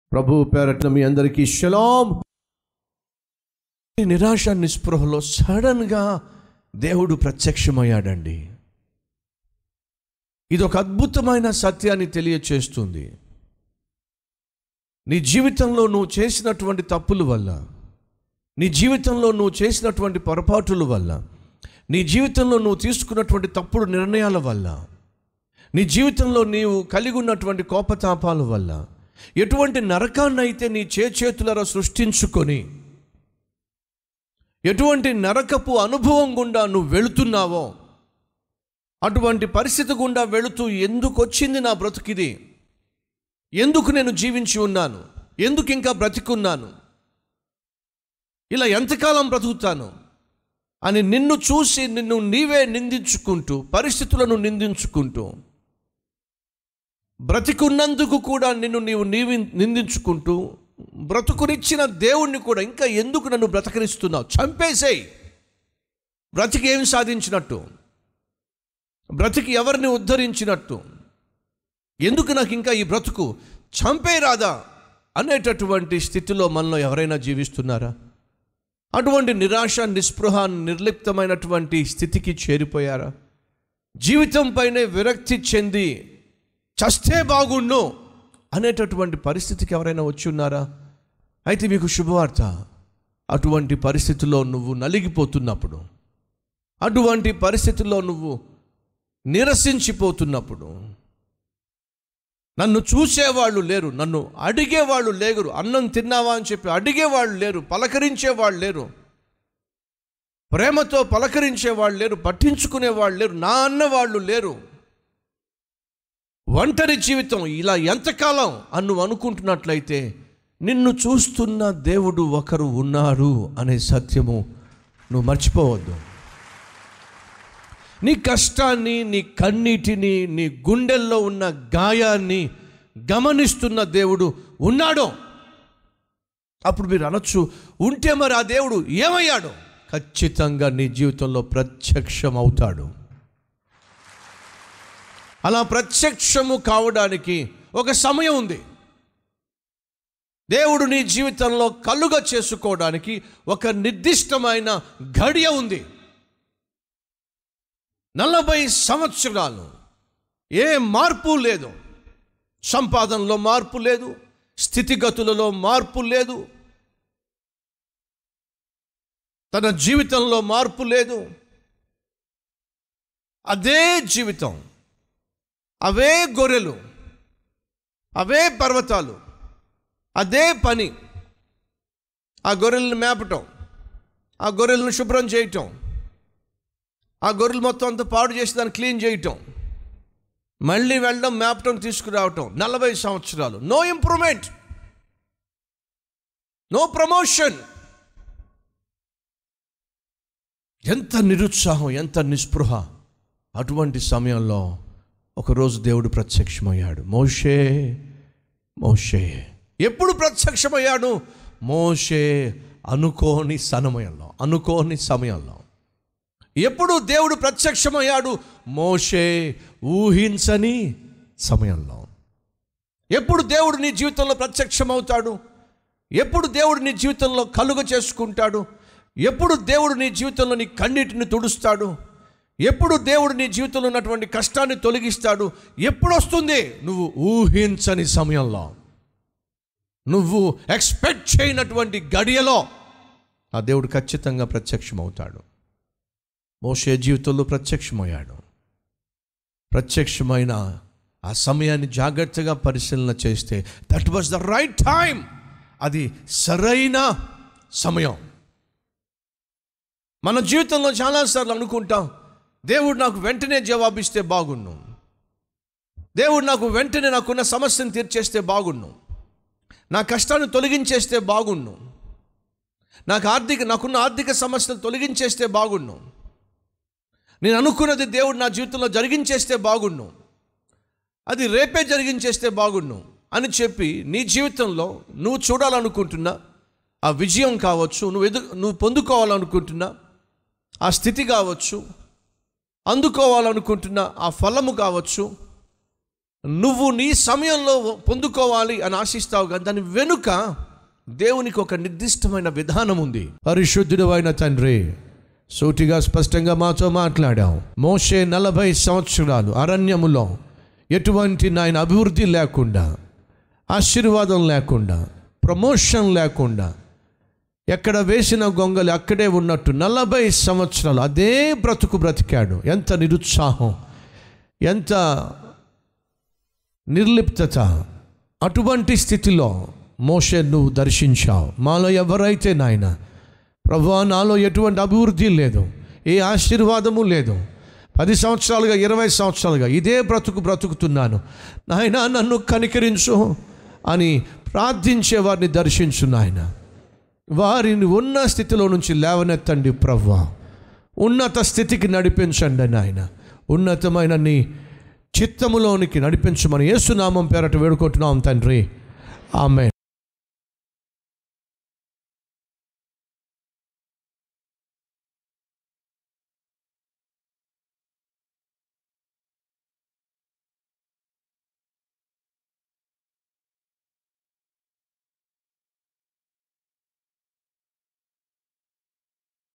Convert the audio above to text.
ప్రభు పేరట్న మీ అందరికీ షలాం ఈ నిరాశ నిస్పృహలో సడన్గా దేవుడు ప్రత్యక్షమయ్యాడండి ఇది ఒక అద్భుతమైన సత్యాన్ని తెలియచేస్తుంది నీ జీవితంలో నువ్వు చేసినటువంటి తప్పుల వల్ల నీ జీవితంలో నువ్వు చేసినటువంటి పొరపాటుల వల్ల నీ జీవితంలో నువ్వు తీసుకున్నటువంటి తప్పుడు నిర్ణయాల వల్ల నీ జీవితంలో నీవు కలిగి ఉన్నటువంటి కోపతాపాల వల్ల ఎటువంటి నరకాన్ని అయితే నీ చేతులరా సృష్టించుకొని ఎటువంటి నరకపు అనుభవం గుండా నువ్వు వెళుతున్నావో అటువంటి పరిస్థితి గుండా వెళుతూ ఎందుకు వచ్చింది నా బ్రతుకిది ఎందుకు నేను జీవించి ఉన్నాను ఎందుకు ఇంకా బ్రతికున్నాను ఇలా ఎంతకాలం బ్రతుకుతాను అని నిన్ను చూసి నిన్ను నీవే నిందించుకుంటూ పరిస్థితులను నిందించుకుంటూ బ్రతికున్నందుకు కూడా నిన్ను నీవు నీవి నిందించుకుంటూ బ్రతుకునిచ్చిన దేవుణ్ణి కూడా ఇంకా ఎందుకు నన్ను బ్రతకనిస్తున్నావు చంపేసేయి బ్రతికి ఏం సాధించినట్టు బ్రతికి ఎవరిని ఉద్ధరించినట్టు ఎందుకు నాకు ఇంకా ఈ బ్రతుకు చంపే రాదా అనేటటువంటి స్థితిలో మనలో ఎవరైనా జీవిస్తున్నారా అటువంటి నిరాశ నిస్పృహ నిర్లిప్తమైనటువంటి స్థితికి చేరిపోయారా జీవితం పైనే విరక్తి చెంది చస్తే బాగుండు అనేటటువంటి పరిస్థితికి ఎవరైనా వచ్చి ఉన్నారా అయితే మీకు శుభవార్త అటువంటి పరిస్థితుల్లో నువ్వు నలిగిపోతున్నప్పుడు అటువంటి పరిస్థితుల్లో నువ్వు నిరసించిపోతున్నప్పుడు నన్ను చూసేవాళ్ళు లేరు నన్ను అడిగేవాళ్ళు లేరు అన్నం తిన్నావా అని చెప్పి అడిగేవాళ్ళు లేరు పలకరించేవాళ్ళు లేరు ప్రేమతో పలకరించేవాళ్ళు లేరు పట్టించుకునేవాళ్ళు లేరు నా అన్నవాళ్ళు లేరు ఒంటరి జీవితం ఇలా ఎంతకాలం అని నువ్వు అనుకుంటున్నట్లయితే నిన్ను చూస్తున్న దేవుడు ఒకరు ఉన్నారు అనే సత్యము నువ్వు మర్చిపోవద్దు నీ కష్టాన్ని నీ కన్నీటిని నీ గుండెల్లో ఉన్న గాయాన్ని గమనిస్తున్న దేవుడు ఉన్నాడు అప్పుడు మీరు అనొచ్చు ఉంటే మరి ఆ దేవుడు ఏమయ్యాడు ఖచ్చితంగా నీ జీవితంలో ప్రత్యక్షం అవుతాడు అలా ప్రత్యక్షము కావడానికి ఒక సమయం ఉంది దేవుడు నీ జీవితంలో కలుగ చేసుకోవడానికి ఒక నిర్దిష్టమైన గడియ ఉంది నలభై సంవత్సరాలు ఏ మార్పు లేదు సంపాదనలో మార్పు లేదు స్థితిగతులలో మార్పు లేదు తన జీవితంలో మార్పు లేదు అదే జీవితం అవే గొర్రెలు అవే పర్వతాలు అదే పని ఆ గొర్రెలను మేపటం ఆ గొర్రెలను శుభ్రం చేయటం ఆ గొర్రెలు మొత్తం అంతా పాడు చేసి దాన్ని క్లీన్ చేయటం మళ్ళీ వెళ్ళడం మేపటం తీసుకురావటం నలభై సంవత్సరాలు నో ఇంప్రూవ్మెంట్ నో ప్రమోషన్ ఎంత నిరుత్సాహం ఎంత నిస్పృహ అటువంటి సమయంలో ఒకరోజు దేవుడు ప్రత్యక్షమయ్యాడు మోషే మోషే ఎప్పుడు ప్రత్యక్షమయ్యాడు మోషే అనుకోని సమయంలో అనుకోని సమయంలో ఎప్పుడు దేవుడు ప్రత్యక్షమయ్యాడు మోషే ఊహించని సమయంలో ఎప్పుడు దేవుడు నీ జీవితంలో ప్రత్యక్షమవుతాడు ఎప్పుడు దేవుడు నీ జీవితంలో కలుగ చేసుకుంటాడు ఎప్పుడు దేవుడు నీ జీవితంలో నీ కన్నీటిని తుడుస్తాడు ఎప్పుడు దేవుడు నీ జీవితంలో ఉన్నటువంటి కష్టాన్ని తొలగిస్తాడు ఎప్పుడు వస్తుంది నువ్వు ఊహించని సమయంలో నువ్వు ఎక్స్పెక్ట్ చేయనటువంటి గడియలో ఆ దేవుడు ఖచ్చితంగా ప్రత్యక్షమవుతాడు మోషే జీవితంలో ప్రత్యక్షమయ్యాడు ప్రత్యక్షమైన ఆ సమయాన్ని జాగ్రత్తగా పరిశీలన చేస్తే that was the right time అది సరైన సమయం మన జీవితంలో చాలాసార్లు అనుకుంటాం దేవుడు నాకు వెంటనే జవాబిస్తే బాగుండు దేవుడు నాకు వెంటనే నాకున్న సమస్యను తీర్చేస్తే బాగుండు నా కష్టాన్ని తొలగించేస్తే బాగుండు నాకు ఆర్థిక నాకున్న ఆర్థిక సమస్యలు తొలగించేస్తే బాగుండు నేను అనుకున్నది దేవుడు నా జీవితంలో జరిగించేస్తే బాగుండు అది రేపే జరిగించేస్తే బాగుండు అని చెప్పి నీ జీవితంలో నువ్వు చూడాలనుకుంటున్నా ఆ విజయం కావచ్చు నువ్వు ఎదు నువ్వు పొందుకోవాలనుకుంటున్నా ఆ స్థితి కావచ్చు అందుకోవాలనుకుంటున్న ఆ ఫలము కావచ్చు నువ్వు నీ సమయంలో పొందుకోవాలి అని ఆశిస్తావు కానీ దాని వెనుక దేవునికి ఒక నిర్దిష్టమైన విధానం ఉంది పరిశుద్ధుడు అయిన తండ్రి సూటిగా స్పష్టంగా మాతో మాట్లాడాం మోషే నలభై సంవత్సరాలు అరణ్యములో ఎటువంటి నాయన అభివృద్ధి లేకుండా ఆశీర్వాదం లేకుండా ప్రమోషన్ లేకుండా ఎక్కడ వేసిన గొంగలి అక్కడే ఉన్నట్టు నలభై సంవత్సరాలు అదే బ్రతుకు బ్రతికాడు ఎంత నిరుత్సాహం ఎంత నిర్లిప్తత అటువంటి స్థితిలో మోషే నువ్వు దర్శించావు మాలో ఎవరైతే నాయన ప్రభు నాలో ఎటువంటి అభివృద్ధి లేదు ఏ ఆశీర్వాదము లేదు పది సంవత్సరాలుగా ఇరవై సంవత్సరాలుగా ఇదే బ్రతుకు బ్రతుకుతున్నాను నాయన నన్ను కనికరించు అని ప్రార్థించే వారిని దర్శించు నాయన వారిని ఉన్న స్థితిలో నుంచి లేవనెత్తండి ప్రవ్వ ఉన్నత స్థితికి నడిపించండి నాయన ఉన్నతమైన నీ చిత్తములోనికి నడిపించమని యేసునామం పేరట వేడుకుంటున్నాం తండ్రి ఆమె